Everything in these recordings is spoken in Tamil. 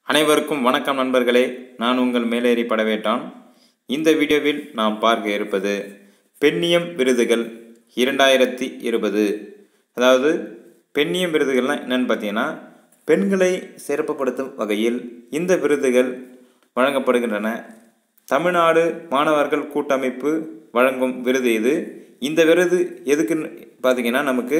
அனைவருக்கும் வணக்கம் நண்பர்களே நான் உங்கள் மேலேறி படவேட்டான் இந்த வீடியோவில் நாம் பார்க்க இருப்பது பெண்ணியம் விருதுகள் இரண்டாயிரத்தி இருபது அதாவது பெண்ணியம் விருதுகள்லாம் என்னென்னு பார்த்தீங்கன்னா பெண்களை சிறப்புப்படுத்தும் வகையில் இந்த விருதுகள் வழங்கப்படுகின்றன தமிழ்நாடு மாணவர்கள் கூட்டமைப்பு வழங்கும் விருது இது இந்த விருது எதுக்குன்னு பார்த்தீங்கன்னா நமக்கு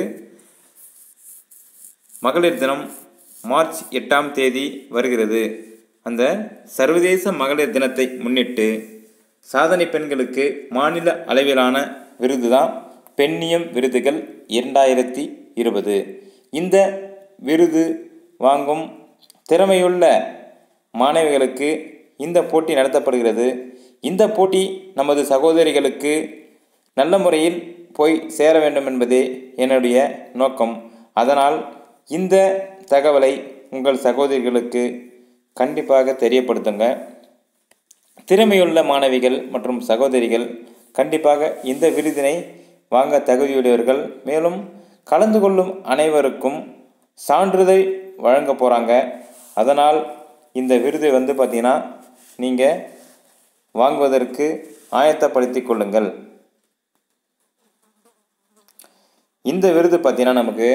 மகளிர் தினம் மார்ச் எட்டாம் தேதி வருகிறது அந்த சர்வதேச மகளிர் தினத்தை முன்னிட்டு சாதனை பெண்களுக்கு மாநில அளவிலான விருது தான் பெண்ணியம் விருதுகள் இரண்டாயிரத்தி இருபது இந்த விருது வாங்கும் திறமையுள்ள மாணவிகளுக்கு இந்த போட்டி நடத்தப்படுகிறது இந்த போட்டி நமது சகோதரிகளுக்கு நல்ல முறையில் போய் சேர வேண்டும் என்பதே என்னுடைய நோக்கம் அதனால் இந்த தகவலை உங்கள் சகோதரிகளுக்கு கண்டிப்பாக தெரியப்படுத்துங்க திறமையுள்ள மாணவிகள் மற்றும் சகோதரிகள் கண்டிப்பாக இந்த விருதினை வாங்க தகுதியுடையவர்கள் மேலும் கலந்து கொள்ளும் அனைவருக்கும் சான்றிதழ் வழங்க போகிறாங்க அதனால் இந்த விருதை வந்து பார்த்திங்கன்னா நீங்கள் வாங்குவதற்கு ஆயத்தப்படுத்தி கொள்ளுங்கள் இந்த விருது பார்த்தீங்கன்னா நமக்கு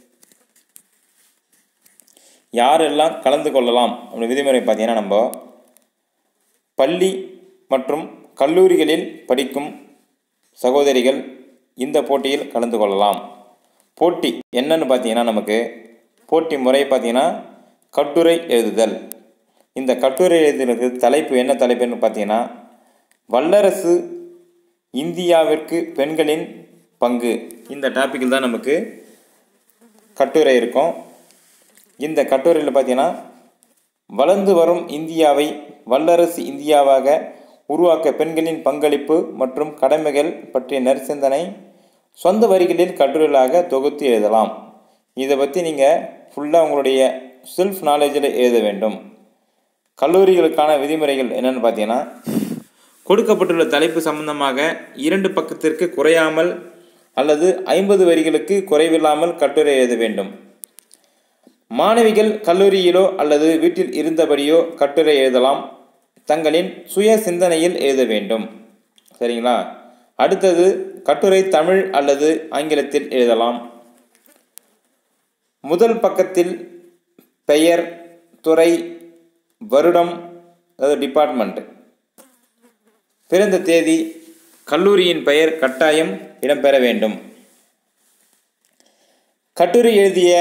யாரெல்லாம் கலந்து கொள்ளலாம் அப்படி விதிமுறை பார்த்தீங்கன்னா நம்ம பள்ளி மற்றும் கல்லூரிகளில் படிக்கும் சகோதரிகள் இந்த போட்டியில் கலந்து கொள்ளலாம் போட்டி என்னன்னு பார்த்தீங்கன்னா நமக்கு போட்டி முறை பார்த்தீங்கன்னா கட்டுரை எழுதுதல் இந்த கட்டுரை எழுதுதலுக்கு தலைப்பு என்ன தலைப்புன்னு பார்த்தீங்கன்னா வல்லரசு இந்தியாவிற்கு பெண்களின் பங்கு இந்த டாப்பிக்கில் தான் நமக்கு கட்டுரை இருக்கும் இந்த கட்டுரையில் பார்த்தீங்கன்னா வளர்ந்து வரும் இந்தியாவை வல்லரசு இந்தியாவாக உருவாக்க பெண்களின் பங்களிப்பு மற்றும் கடமைகள் பற்றிய நற்சிந்தனை சொந்த வரிகளில் கட்டுரைகளாக தொகுத்து எழுதலாம் இதை பற்றி நீங்கள் ஃபுல்லாக உங்களுடைய செல்ஃப் நாலேஜில் எழுத வேண்டும் கல்லூரிகளுக்கான விதிமுறைகள் என்னென்னு பார்த்தீங்கன்னா கொடுக்கப்பட்டுள்ள தலைப்பு சம்பந்தமாக இரண்டு பக்கத்திற்கு குறையாமல் அல்லது ஐம்பது வரிகளுக்கு குறைவில்லாமல் கட்டுரை எழுத வேண்டும் மாணவிகள் கல்லூரியிலோ அல்லது வீட்டில் இருந்தபடியோ கட்டுரை எழுதலாம் தங்களின் சுய சிந்தனையில் எழுத வேண்டும் சரிங்களா அடுத்தது கட்டுரை தமிழ் அல்லது ஆங்கிலத்தில் எழுதலாம் முதல் பக்கத்தில் பெயர் துறை வருடம் அதாவது டிபார்ட்மெண்ட் பிறந்த தேதி கல்லூரியின் பெயர் கட்டாயம் இடம்பெற வேண்டும் கட்டுரை எழுதிய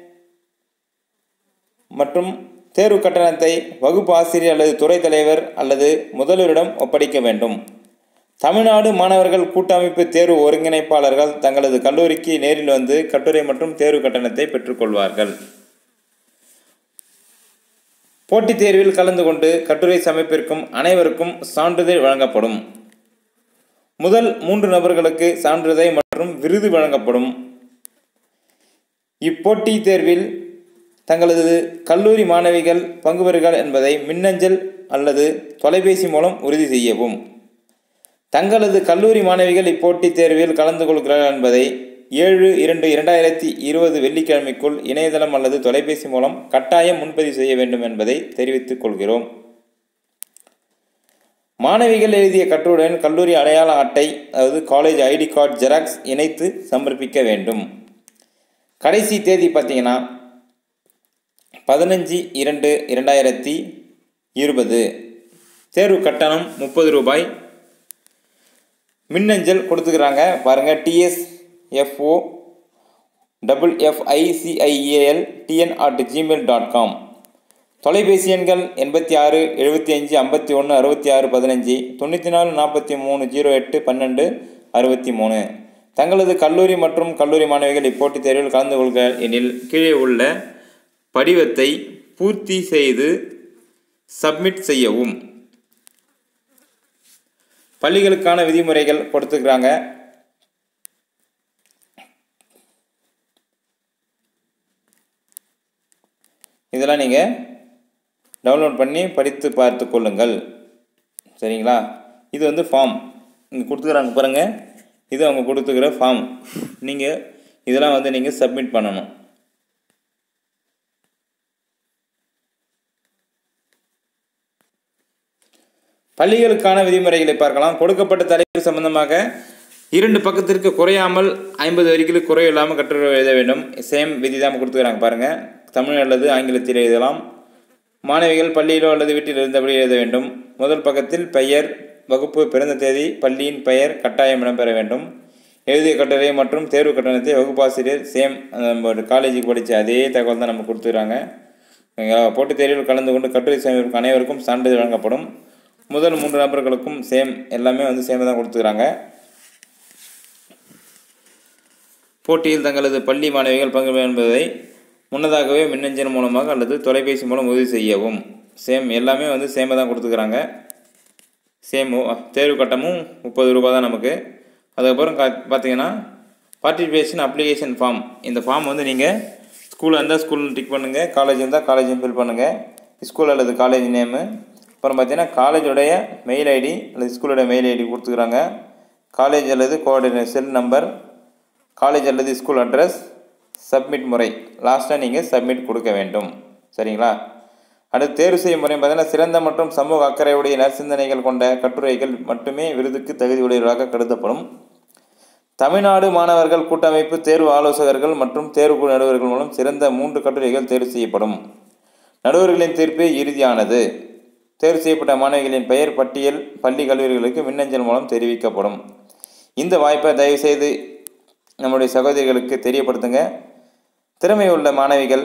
மற்றும் தேர்வு கட்டணத்தை வகுப்பு ஆசிரியர் அல்லது துறை தலைவர் அல்லது முதல்வரிடம் ஒப்படைக்க வேண்டும் தமிழ்நாடு மாணவர்கள் கூட்டமைப்பு தேர்வு ஒருங்கிணைப்பாளர்கள் தங்களது கல்லூரிக்கு நேரில் வந்து கட்டுரை மற்றும் தேர்வு கட்டணத்தை பெற்றுக்கொள்வார்கள் போட்டித் தேர்வில் கலந்து கொண்டு கட்டுரை சமைப்பிற்கும் அனைவருக்கும் சான்றிதழ் வழங்கப்படும் முதல் மூன்று நபர்களுக்கு சான்றிதழ் மற்றும் விருது வழங்கப்படும் இப்போட்டி தேர்வில் தங்களது கல்லூரி மாணவிகள் பங்கு பெறுகிறார் என்பதை மின்னஞ்சல் அல்லது தொலைபேசி மூலம் உறுதி செய்யவும் தங்களது கல்லூரி மாணவிகள் இப்போட்டித் தேர்வில் கலந்து கொள்கிறார்கள் என்பதை ஏழு இரண்டு இரண்டாயிரத்தி இருபது வெள்ளிக்கிழமைக்குள் இணையதளம் அல்லது தொலைபேசி மூலம் கட்டாயம் முன்பதிவு செய்ய வேண்டும் என்பதை தெரிவித்துக் கொள்கிறோம் மாணவிகள் எழுதிய கட்டுரையுடன் கல்லூரி அடையாள அட்டை அதாவது காலேஜ் ஐடி கார்டு ஜெராக்ஸ் இணைத்து சமர்ப்பிக்க வேண்டும் கடைசி தேதி பார்த்தீங்கன்னா பதினஞ்சு இரண்டு இரண்டாயிரத்தி இருபது தேர்வு கட்டணம் முப்பது ரூபாய் மின்னஞ்சல் கொடுத்துக்கிறாங்க பாருங்கள் TSFO double FICIAL TN at Gmail dot com தொலைபேசி எண்கள் எண்பத்தி ஆறு எழுபத்தி அஞ்சு ஐம்பத்தி ஒன்று அறுபத்தி ஆறு பதினஞ்சு தொண்ணூற்றி நாலு நாற்பத்தி மூணு ஜீரோ எட்டு பன்னெண்டு அறுபத்தி மூணு தங்களது கல்லூரி மற்றும் கல்லூரி மாணவிகள் இப்போட்டித் தேர்வில் கலந்து கொள்க எனில் கீழே உள்ள படிவத்தை பூர்த்தி செய்து சப்மிட் செய்யவும் பள்ளிகளுக்கான விதிமுறைகள் கொடுத்துக்கிறாங்க இதெல்லாம் நீங்கள் டவுன்லோட் பண்ணி படித்து பார்த்து கொள்ளுங்கள் சரிங்களா இது வந்து ஃபார்ம் இங்கே கொடுத்துக்கிறாங்க பாருங்கள் இது அவங்க கொடுத்துக்கிற ஃபார்ம் நீங்கள் இதெல்லாம் வந்து நீங்கள் சப்மிட் பண்ணணும் பள்ளிகளுக்கான விதிமுறைகளை பார்க்கலாம் கொடுக்கப்பட்ட தலைப்பு சம்பந்தமாக இரண்டு பக்கத்திற்கு குறையாமல் ஐம்பது வரிகளுக்கு குறையில்லாமல் கட்டுரை எழுத வேண்டும் சேம் விதி தான் கொடுத்துக்கிறாங்க பாருங்கள் தமிழ் அல்லது ஆங்கிலத்தில் எழுதலாம் மாணவிகள் பள்ளியிலோ அல்லது வீட்டில் இருந்தபடி எழுத வேண்டும் முதல் பக்கத்தில் பெயர் வகுப்பு பிறந்த தேதி பள்ளியின் பெயர் கட்டாயம் இடம்பெற வேண்டும் எழுதிய கட்டுரை மற்றும் தேர்வு கட்டணத்தை வகுப்பாசிரியர் சேம் நம்ம காலேஜுக்கு படித்த அதே தகவல் தான் நம்ம கொடுத்துக்கிறாங்க ஓகேங்களா போட்டித் தேர்வில் கலந்து கொண்டு கட்டுரை சேமிப்பு அனைவருக்கும் சான்றிதழ் வழங்கப்படும் முதல் மூன்று நபர்களுக்கும் சேம் எல்லாமே வந்து சேம் தான் கொடுத்துக்கிறாங்க போட்டியில் தங்களது பள்ளி மாணவிகள் பங்கு பெறும் என்பதை முன்னதாகவே மின்னஞ்சல் மூலமாக அல்லது தொலைபேசி மூலம் உறுதி செய்யவும் சேம் எல்லாமே வந்து சேமாக தான் கொடுத்துக்கிறாங்க சேம் தேர்வு கட்டணமும் முப்பது ரூபா தான் நமக்கு அதுக்கப்புறம் கா பார்த்தீங்கன்னா பார்ட்டிசிபேஷன் அப்ளிகேஷன் ஃபார்ம் இந்த ஃபார்ம் வந்து நீங்கள் ஸ்கூலில் இருந்தால் ஸ்கூல் டிக் பண்ணுங்கள் காலேஜ் இருந்தால் காலேஜும் ஃபில் பண்ணுங்கள் ஸ்கூல் அல்லது காலேஜ் நேமு அப்புறம் பார்த்தீங்கன்னா காலேஜுடைய மெயில் ஐடி அல்லது ஸ்கூலோட மெயில் ஐடி கொடுத்துக்கிறாங்க காலேஜ் அல்லது கோஆர்டினேட் செல் நம்பர் காலேஜ் அல்லது ஸ்கூல் அட்ரஸ் சப்மிட் முறை லாஸ்ட்டாக நீங்கள் சப்மிட் கொடுக்க வேண்டும் சரிங்களா அடுத்து தேர்வு செய்யும் முறை பார்த்தீங்கன்னா சிறந்த மற்றும் சமூக அக்கறையுடைய நற்சிந்தனைகள் கொண்ட கட்டுரைகள் மட்டுமே விருதுக்கு தகுதி உடையவர்களாக கருதப்படும் தமிழ்நாடு மாணவர்கள் கூட்டமைப்பு தேர்வு ஆலோசகர்கள் மற்றும் தேர்வுக்குழு நடுவர்கள் மூலம் சிறந்த மூன்று கட்டுரைகள் தேர்வு செய்யப்படும் நடுவர்களின் தீர்ப்பு இறுதியானது தேர்வு செய்யப்பட்ட மாணவிகளின் பெயர் பட்டியல் பள்ளி கல்லூரிகளுக்கு மின்னஞ்சல் மூலம் தெரிவிக்கப்படும் இந்த வாய்ப்பை தயவுசெய்து நம்முடைய சகோதரிகளுக்கு தெரியப்படுத்துங்க திறமை உள்ள மாணவிகள்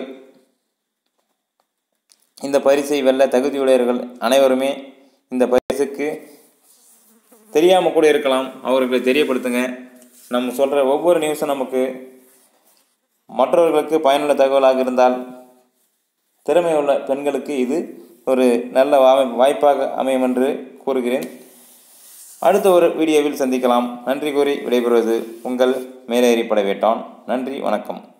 இந்த பரிசை வெல்ல தகுதியுடையவர்கள் அனைவருமே இந்த பரிசுக்கு தெரியாமல் கூட இருக்கலாம் அவர்களுக்கு தெரியப்படுத்துங்க நம்ம சொல்கிற ஒவ்வொரு நியூஸும் நமக்கு மற்றவர்களுக்கு பயனுள்ள தகவலாக இருந்தால் திறமையுள்ள பெண்களுக்கு இது ஒரு நல்ல வா- வாய்ப்பாக அமையும் என்று கூறுகிறேன் அடுத்த ஒரு வீடியோவில் சந்திக்கலாம் நன்றி கூறி விடைபெறுவது உங்கள் மேலேறி படவேட்டான் நன்றி வணக்கம்